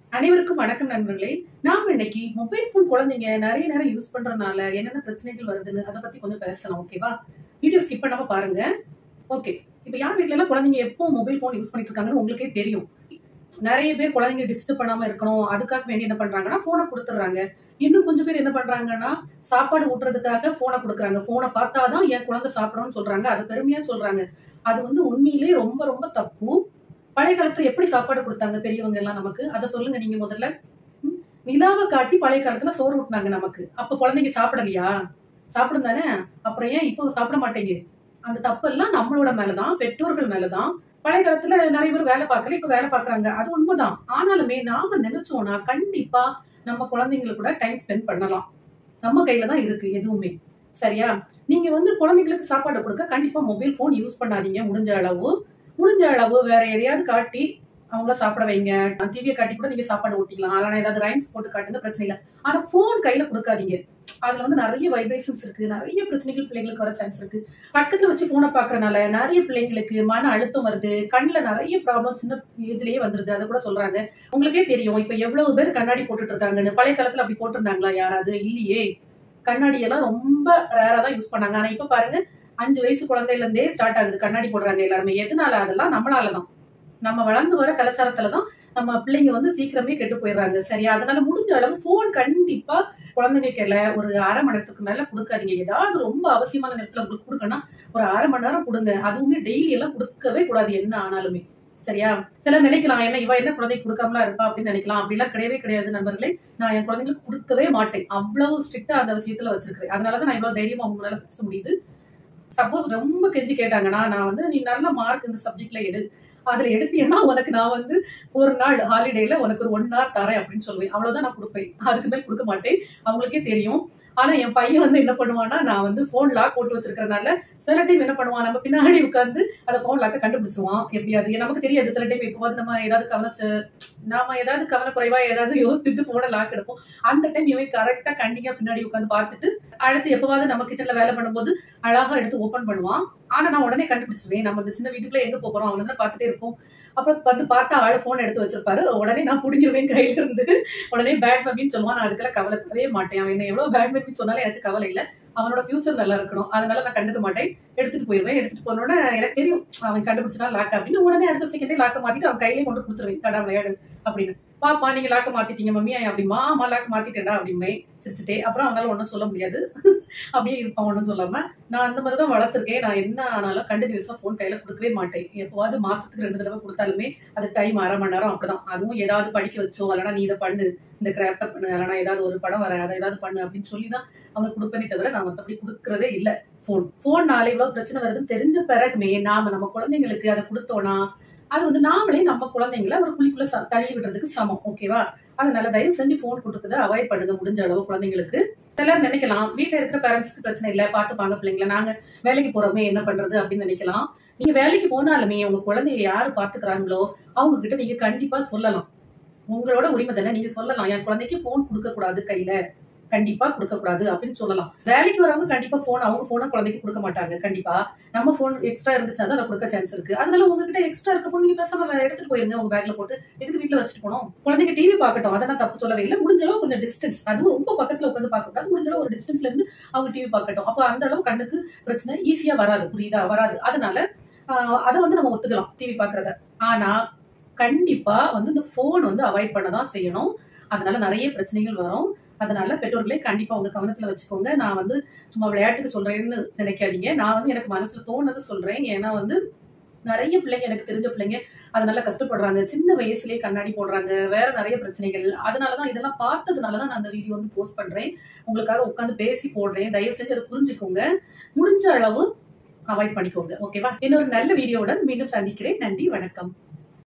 அனைவருக்கும் வணக்கம் நண்பர்களே நாம இன்னைக்கு மொபைல் ஃபோன் குழந்தைங்க நிறைய நேரம் யூஸ் பண்றதுனால என்னென்ன பிரச்சனைகள் வருதுன்னு அதை பத்தி கொஞ்சம் பேசலாம் ஓகேவா வீடியோ ஸ்கிப் பண்ணாம பாருங்க ஓகே இப்போ யார் வீட்ல எல்லாம் குழந்தைங்க எப்போ மொபைல் ஃபோன் யூஸ் பண்ணிட்டு இருக்காங்கன்னு உங்களுக்கே தெரியும் நிறைய பேர் குழந்தைங்க டிஸ்டர்ப் பண்ணாம இருக்கணும் அதுக்காக வேண்டி என்ன பண்றாங்கன்னா போனை கொடுத்துட்றாங்க இன்னும் கொஞ்சம் பேர் என்ன பண்றாங்கன்னா சாப்பாடு ஊட்டுறதுக்காக போனை கொடுக்குறாங்க போனை பார்த்தாதான் என் குழந்தை சாப்பிடணும்னு சொல்றாங்க அது பெருமையா சொல்றாங்க அது வந்து உண்மையிலே ரொம்ப ரொம்ப தப்பு பழைய காலத்துல எப்படி சாப்பாடு கொடுத்தாங்க பெரியவங்க எல்லாம் நமக்கு அதை சொல்லுங்க நீங்க முதல்ல ம்? நிலாவை காட்டி பழைய காலத்துல சோறு ஊட்டினாங்க நமக்கு அப்ப குழந்தைங்க சாப்பிடலையா சாப்பிடும் தானே அப்புறம் ஏன் இப்போ சாப்பிட மாட்டேங்குது அந்த தப்பெல்லாம் நம்மளோட மேலதான் பெற்றோர்கள் மேலதான் பழைய காலத்துல நிறைய பேர் வேலை பார்க்கல இப்ப வேலை பார்க்கறாங்க அது உண்மைதான் ஆனாலுமே நாம நினைச்சோம்னா கண்டிப்பா நம்ம குழந்தைங்களுக்கு கூட டைம் ஸ்பெண்ட் பண்ணலாம் நம்ம கையில தான் இருக்கு எதுவுமே சரியா நீங்க வந்து குழந்தைங்களுக்கு சாப்பாடு கொடுக்க கண்டிப்பா மொபைல் ஃபோன் யூஸ் பண்ணாதீங்க முடிஞ்ச அளவு முடிஞ்ச அளவு வேற எதையாவது காட்டி அவங்கள சாப்பிட வைங்க டிவியை காட்டி கூட நீங்க சாப்பாடு ஊட்டிக்கலாம் அதனால ஏதாவது ரைம்ஸ் போட்டு காட்டுங்க பிரச்சனை இல்லை ஆனா ஃபோன் கையில கொடுக்காதீங்க அதுல வந்து நிறைய வைப்ரேஷன்ஸ் இருக்கு நிறைய பிரச்சனைகள் பிள்ளைங்களுக்கு வர சான்ஸ் இருக்கு பக்கத்துல வச்சு போனை பாக்குறதுனால நிறைய பிள்ளைங்களுக்கு மன அழுத்தம் வருது கண்ணுல நிறைய ப்ராப்ளம் சின்ன ஏஜ்லயே வந்துருது அதை கூட சொல்றாங்க உங்களுக்கே தெரியும் இப்ப எவ்வளவு பேர் கண்ணாடி போட்டுட்டு இருக்காங்கன்னு பழைய காலத்துல அப்படி போட்டிருந்தாங்களா யாராவது இல்லையே கண்ணாடி எல்லாம் ரொம்ப ரேரா தான் யூஸ் பண்ணாங்க ஆனா இப்ப பாருங்க அஞ்சு வயசு குழந்தையில இருந்தே ஸ்டார்ட் ஆகுது கண்ணாடி போடுறாங்க எல்லாருமே எதனால அதெல்லாம் நம்மளாலதான் நம்ம வளர்ந்து வர கலாச்சாரத்துல தான் நம்ம பிள்ளைங்க வந்து சீக்கிரமே கெட்டு போயிடுறாங்க சரியா அதனால முடிஞ்ச அளவு போன் கண்டிப்பா குழந்தைங்க கையில ஒரு அரை மணி நேரத்துக்கு மேல கொடுக்காதீங்க ஏதாவது ரொம்ப அவசியமான நேரத்துல உங்களுக்கு கொடுக்கணும் ஒரு அரை மணி நேரம் கொடுங்க அதுவுமே டெய்லி எல்லாம் கொடுக்கவே கூடாது என்ன ஆனாலுமே சரியா சிலர் நினைக்கலாம் என்ன இவ என்ன குழந்தைக்கு கொடுக்காமலா இருப்பா அப்படின்னு நினைக்கலாம் அப்படிலாம் கிடையவே கிடையாது நண்பர்களே நான் என் குழந்தைங்களுக்கு கொடுக்கவே மாட்டேன் அவ்வளவு ஸ்ட்ரிக்டா அந்த விஷயத்துல வச்சிருக்கிறேன் அதனாலதான் நான் இவ்வளவு தைரியமா அவங்க முன்னால பேச முடியுது சப்போஸ் ரொம்ப கெஞ்சி கேட்டாங்கன்னா நான் வந்து நீ நல்ல மார்க் இந்த சப்ஜெக்ட்ல எடு அதுல எடுத்தீங்கன்னா உனக்கு நான் வந்து ஒரு நாள் ஹாலிடேல உனக்கு ஒரு ஒன் ஹவர் தரேன் அப்படின்னு சொல்லுவேன் அவ்வளவுதான் நான் கொடுப்பேன் அதுக்கு மேல் கொடுக்க மாட்டேன் அவங்களுக்கே தெரியும் ஆனா என் பையன் வந்து என்ன பண்ணுவான்னா நான் வந்து போன் லாக் போட்டு வச்சிருக்கறனால சில டைம் என்ன பண்ணுவான் நம்ம பின்னாடி உட்காந்து அந்த போன் லாக்க கண்டுபிடிச்சிருவான் எப்படியாது நமக்கு தெரியாது சில டைம் எப்போவாது நம்ம ஏதாவது கவனிச்சு நாம ஏதாவது கவனக்குறைவா ஏதாவது யோசிச்சுட்டு போனை லாக் எடுப்போம் அந்த டைம் இவன் கரெக்டா கண்டிங்கா பின்னாடி உட்காந்து பார்த்துட்டு அடுத்து எப்பவாவது நம்ம கிச்சன்ல வேலை பண்ணும்போது அழகா எடுத்து ஓபன் பண்ணுவான் ஆனா நான் உடனே கண்டுபிடிச்சிருவேன் நம்ம இந்த சின்ன வீட்டுக்குள்ள எங்க போப் போறோம் அவன் பார்த்துட்டே இருப்போம் அப்ப வந்து பார்த்தா ஆள போன் எடுத்து வச்சிருப்பாரு உடனே நான் புடிங்கிருவேன் கையில இருந்து உடனே பேட் மம்மின்னு சொல்லுவான் நான் அதுக்கெல்லாம் கவலைப்படவே மாட்டேன் அவன் என்ன எவ்வளவு பேட் மம்மி சொன்னாலும் எனக்கு கவலை இல்லை அவனோட ஃபியூச்சர் நல்லா இருக்கணும் அதனால நான் கண்டுக்க மாட்டேன் எடுத்துட்டு போயிருவேன் எடுத்துட்டு போனோட எனக்கு தெரியும் அவன் கண்டுபிடிச்சா லாக் அப்படின்னு உடனே அடுத்த செகண்டே லாக்க மாத்திட்டு அவன் கையிலே கொண்டு கொடுத்துருவேன் கடை விளையாடு அப்படின்னு பாப்பா நீங்க லாக்க மாத்திட்டீங்க மம்மி அப்படிமா ஆமா லாக்க மாத்திட்டேன்டா அப்படிமே சிரிச்சுட்டே அப்புறம் அவனால ஒன்றும் சொல்ல முடியாது அப்படியே இருப்பான் ஒன்றும் சொல்லாம நான் அந்த மாதிரி தான் வளர்த்துருக்கேன் நான் என்ன ஆனாலும் கண்டினியூஸா ஃபோன் கையில கொடுக்கவே மாட்டேன் எப்போவாது மாசத்துக்கு ரெண்டு தடவை கொடுத்தாலுமே அது டைம் அரை மணி நேரம் அப்படிதான் அதுவும் ஏதாவது படிக்க வச்சோ இல்லைனா நீ இதை பண்ணு இந்த கிராஃப்டை பண்ணு இல்லைனா ஏதாவது ஒரு படம் வர அதை ஏதாவது பண்ணு அப்படின்னு சொல்லி தான் அவனுக்கு கொடுப்பேனே தவிர நான் மற்றபடி கொடுக்கறதே இல்லை ஃபோன் ஃபோன்னால இவ்வளவு பிரச்சனை வருதுன்னு தெரிஞ்ச பிறகுமே நாம நம்ம குழந்தைங்களுக்கு அதை கொடுத்தோம்னா அது வந்து நாமளே நம்ம குழந்தைங்கள ஒரு குழிக்குள்ள ச- தள்ளி விடுறதுக்கு சமம் ஓகேவா அதனால தயவு செஞ்சு ஃபோன் கொடுக்குறத அவாய்ட் பண்ணுங்க முடிஞ்ச அளவு குழந்தைங்களுக்கு சிலர் நினைக்கலாம் வீட்ல இருக்கிற பேரண்ட்ஸ்க்கு பிரச்சனை இல்லை பார்த்துப்பாங்க பிள்ளைங்கள நாங்க வேலைக்கு போறோமே என்ன பண்றது அப்படின்னு நினைக்கலாம் நீங்க வேலைக்கு போனாலுமே உங்க குழந்தைய யாரு பாத்துக்கிறாங்களோ அவங்க கிட்ட நீங்க கண்டிப்பா சொல்லலாம் உங்களோட உரிமை தானே நீங்க சொல்லலாம் என் குழந்தைக்கு ஃபோன் கொடுக்க கூடாது கையில கண்டிப்பா கொடுக்க கூடாது அப்படின்னு சொல்லலாம் வேலைக்கு வரவங்க கண்டிப்பா போன் அவங்க போனை குழந்தைக்கு கொடுக்க மாட்டாங்க கண்டிப்பா நம்ம போன் எக்ஸ்ட்ரா இருந்துச்சுன்னா தான் அதை கொடுக்க சான்ஸ் இருக்கு அதனால உங்ககிட்ட எக்ஸ்ட்ரா இருக்க போன் நீங்க பேசாம வே- எடுத்துட்டு போயிருங்க உங்க பேக்ல போட்டு எதுக்கு வீட்ல வச்சுட்டு போனோம் குழந்தைங்க டிவி பார்க்கட்டும் அதை நான் தப்பு சொல்லவே இல்லை முடிஞ்ச அளவு கொஞ்சம் டிஸ்டன்ஸ் அதுவும் ரொம்ப பக்கத்துல உட்காந்து பார்க்க கூடாது முடிஞ்ச அளவு ஒரு டிஸ்டன்ஸ்ல இருந்து அவங்க டிவி பார்க்கட்டும் அப்போ அந்த அளவு கண்ணுக்கு பிரச்சனை ஈஸியா வராது புரியுதா வராது அதனால ஆஹ், அதை வந்து நம்ம ஒத்துக்கலாம் டிவி பார்க்கறத ஆனா கண்டிப்பா வந்து இந்த ஃபோன் வந்து அவாய்ட் பண்ண தான் செய்யணும் அதனால நிறைய பிரச்சனைகள் வரும் அதனால பெற்றோர்களே கண்டிப்பா உங்க கவனத்துல வச்சுக்கோங்க நான் வந்து சும்மா விளையாட்டுக்கு சொல்றேன்னு நினைக்காதீங்க நான் வந்து எனக்கு மனசுல தோணுதை சொல்றேன் ஏன்னா வந்து நிறைய பிள்ளைங்க எனக்கு தெரிஞ்ச பிள்ளைங்க அதனால கஷ்டப்படுறாங்க சின்ன வயசுலயே கண்ணாடி போடுறாங்க வேற நிறைய பிரச்சனைகள் அதனாலதான் இதெல்லாம் பார்த்ததுனாலதான் நான் அந்த வீடியோ வந்து போஸ்ட் பண்றேன் உங்களுக்காக உட்காந்து பேசி போடுறேன் தயவு செஞ்சு அதை புரிஞ்சுக்கோங்க முடிஞ்ச அளவு அவாய்ட் பண்ணிக்கோங்க ஓகேவா இன்னொரு நல்ல வீடியோவுடன் மீண்டும் சந்திக்கிறேன் நன்றி வணக்கம்